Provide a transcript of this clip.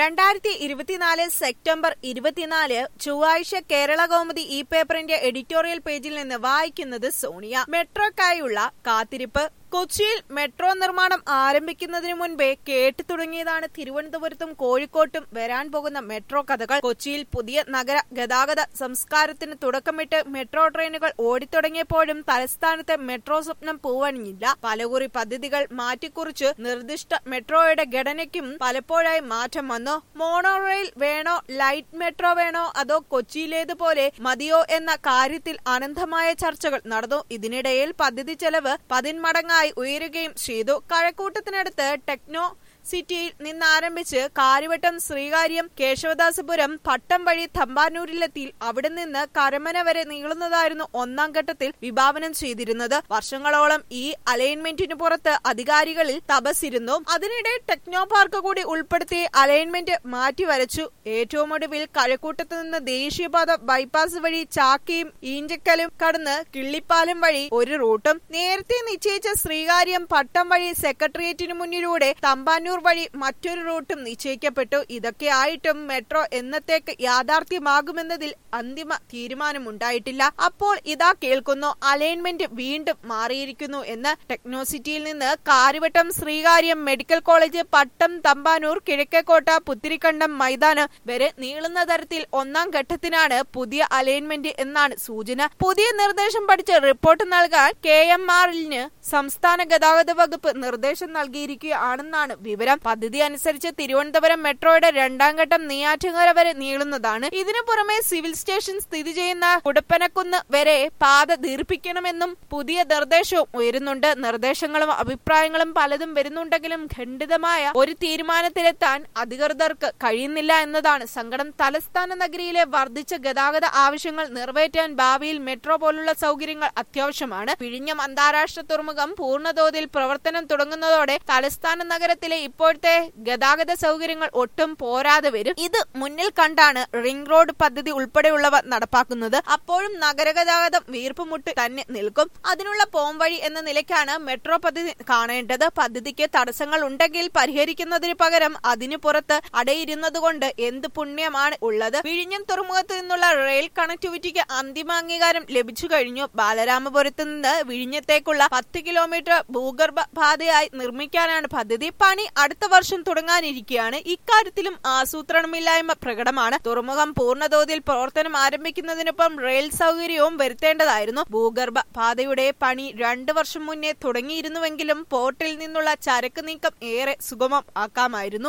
രണ്ടായിരത്തി ഇരുപത്തിനാല് സെപ്റ്റംബർ ഇരുപത്തിനാല് ചൊവ്വാഴ്ച കേരള കൗമുദി ഇ പേപ്പറിന്റെ എഡിറ്റോറിയൽ പേജിൽ നിന്ന് വായിക്കുന്നത് സോണിയ മെട്രോക്കായുള്ള കാത്തിരിപ്പ് കൊച്ചിയിൽ മെട്രോ നിർമ്മാണം ആരംഭിക്കുന്നതിന് മുൻപേ കേട്ടു തുടങ്ങിയതാണ് തിരുവനന്തപുരത്തും കോഴിക്കോട്ടും വരാൻ പോകുന്ന മെട്രോ കഥകൾ കൊച്ചിയിൽ പുതിയ നഗര ഗതാഗത സംസ്കാരത്തിന് തുടക്കമിട്ട് മെട്രോ ട്രെയിനുകൾ ഓടിത്തുടങ്ങിയപ്പോഴും തലസ്ഥാനത്തെ മെട്രോ സ്വപ്നം പൂവണിഞ്ഞില്ല പലകുറി പദ്ധതികൾ മാറ്റിക്കുറിച്ച് നിർദ്ദിഷ്ട മെട്രോയുടെ ഘടനയ്ക്കും പലപ്പോഴായി മാറ്റം വന്നു മോണോ റെയിൽ വേണോ ലൈറ്റ് മെട്രോ വേണോ അതോ കൊച്ചിയിലേതുപോലെ മതിയോ എന്ന കാര്യത്തിൽ അനന്തമായ ചർച്ചകൾ നടന്നു ഇതിനിടയിൽ പദ്ധതി ചെലവ് പതിന്മടങ്ങായി ഉയരുകയും ചെയ്തു കഴക്കൂട്ടത്തിനടുത്ത് ടെക്നോ സിറ്റിയിൽ നിന്നാരംഭിച്ച് കാര്യവട്ടം ശ്രീകാര്യം കേശവദാസപുരം പട്ടം വഴി തമ്പാനൂരിലെത്തി അവിടെ നിന്ന് കരമന വരെ നീളുന്നതായിരുന്നു ഒന്നാം ഘട്ടത്തിൽ വിഭാവനം ചെയ്തിരുന്നത് വർഷങ്ങളോളം ഈ അലൈൻമെന്റിന് പുറത്ത് അധികാരികളിൽ തപസിരുന്നു അതിനിടെ ടെക്നോ പാർക്ക് കൂടി ഉൾപ്പെടുത്തി അലൈൻമെന്റ് മാറ്റിവരച്ചു ഏറ്റവും ഒടുവിൽ കഴക്കൂട്ടത്ത് നിന്ന് ദേശീയപാത ബൈപ്പാസ് വഴി ചാക്കിയും ഈഞ്ചക്കലും കടന്ന് കിള്ളിപ്പാലം വഴി ഒരു റൂട്ടും നേരത്തെ നിശ്ചയിച്ച ശ്രീകാര്യം പട്ടം വഴി സെക്രട്ടേറിയറ്റിന് മുന്നിലൂടെ തമ്പാനൂർ വഴി മറ്റൊരു റൂട്ടും നിശ്ചയിക്കപ്പെട്ടു ഇതൊക്കെ ആയിട്ടും മെട്രോ എന്നത്തേക്ക് യാഥാർത്ഥ്യമാകുമെന്നതിൽ അന്തിമ തീരുമാനമുണ്ടായിട്ടില്ല അപ്പോൾ ഇതാ കേൾക്കുന്നു അലൈൻമെന്റ് വീണ്ടും മാറിയിരിക്കുന്നു എന്ന് ടെക്നോസിറ്റിയിൽ നിന്ന് കാര്യവട്ടം ശ്രീകാര്യം മെഡിക്കൽ കോളേജ് പട്ടം തമ്പാനൂർ കിഴക്കേക്കോട്ട പുത്തിരിക്കണ്ടം മൈതാനം വരെ നീളുന്ന തരത്തിൽ ഒന്നാം ഘട്ടത്തിനാണ് പുതിയ അലൈൻമെന്റ് എന്നാണ് സൂചന പുതിയ നിർദ്ദേശം പഠിച്ച് റിപ്പോർട്ട് നൽകാൻ കെ എം ആറിന് സംസ്ഥാന ഗതാഗത വകുപ്പ് നിർദ്ദേശം നൽകിയിരിക്കുകയാണെന്നാണ് വിവരം പദ്ധതി അനുസരിച്ച് തിരുവനന്തപുരം മെട്രോയുടെ രണ്ടാം ഘട്ടം നെയ്യാറ്റിൻകര വരെ നീളുന്നതാണ് ഇതിനു പുറമെ സിവിൽ സ്റ്റേഷൻ സ്ഥിതി ചെയ്യുന്ന കുടപ്പനക്കുന്ന് വരെ പാത ദീർഘിപ്പിക്കണമെന്നും പുതിയ നിർദ്ദേശവും ഉയരുന്നുണ്ട് നിർദ്ദേശങ്ങളും അഭിപ്രായങ്ങളും പലതും വരുന്നുണ്ടെങ്കിലും ഖണ്ഡിതമായ ഒരു തീരുമാനത്തിലെത്താൻ അധികൃതർക്ക് കഴിയുന്നില്ല എന്നതാണ് സങ്കടം തലസ്ഥാന നഗരിയിലെ വർദ്ധിച്ച ഗതാഗത ആവശ്യങ്ങൾ നിറവേറ്റാൻ ഭാവിയിൽ മെട്രോ പോലുള്ള സൗകര്യങ്ങൾ അത്യാവശ്യമാണ് വിഴിഞ്ഞം അന്താരാഷ്ട്ര തുറമുഖം പൂർണ്ണതോതിൽ പ്രവർത്തനം തുടങ്ങുന്നതോടെ തലസ്ഥാന നഗരത്തിലെ ഇപ്പോഴത്തെ ഗതാഗത സൗകര്യങ്ങൾ ഒട്ടും പോരാതെ വരും ഇത് മുന്നിൽ കണ്ടാണ് റിംഗ് റോഡ് പദ്ധതി ഉൾപ്പെടെയുള്ളവ നടപ്പാക്കുന്നത് അപ്പോഴും നഗരഗതാഗതം വീർപ്പുമുട്ട് തന്നെ നിൽക്കും അതിനുള്ള പോംവഴി എന്ന നിലയ്ക്കാണ് മെട്രോ പദ്ധതി കാണേണ്ടത് പദ്ധതിക്ക് തടസ്സങ്ങൾ ഉണ്ടെങ്കിൽ പരിഹരിക്കുന്നതിന് പകരം അതിനു പുറത്ത് അടയിരുന്നതുകൊണ്ട് എന്ത് പുണ്യമാണ് ഉള്ളത് വിഴിഞ്ഞം തുറമുഖത്ത് നിന്നുള്ള റെയിൽ കണക്ടിവിറ്റിക്ക് അന്തിമ അംഗീകാരം ലഭിച്ചു കഴിഞ്ഞു ബാലരാമപുരത്ത് നിന്ന് വിഴിഞ്ഞത്തേക്കുള്ള പത്ത് കിലോമീറ്റർ ഭൂഗർഭ പാതയായി നിർമ്മിക്കാനാണ് പദ്ധതി പണി അടുത്ത വർഷം തുടങ്ങാനിരിക്കുകയാണ് ഇക്കാര്യത്തിലും ആസൂത്രണമില്ലായ്മ പ്രകടമാണ് തുറമുഖം പൂർണ്ണതോതിൽ പ്രവർത്തനം ആരംഭിക്കുന്നതിനൊപ്പം റെയിൽ സൗകര്യവും വരുത്തേണ്ടതായിരുന്നു ഭൂഗർഭ പാതയുടെ പണി രണ്ടു വർഷം മുന്നേ തുടങ്ങിയിരുന്നുവെങ്കിലും പോർട്ടിൽ നിന്നുള്ള ചരക്ക് നീക്കം ഏറെ സുഗമം ആക്കാമായിരുന്നു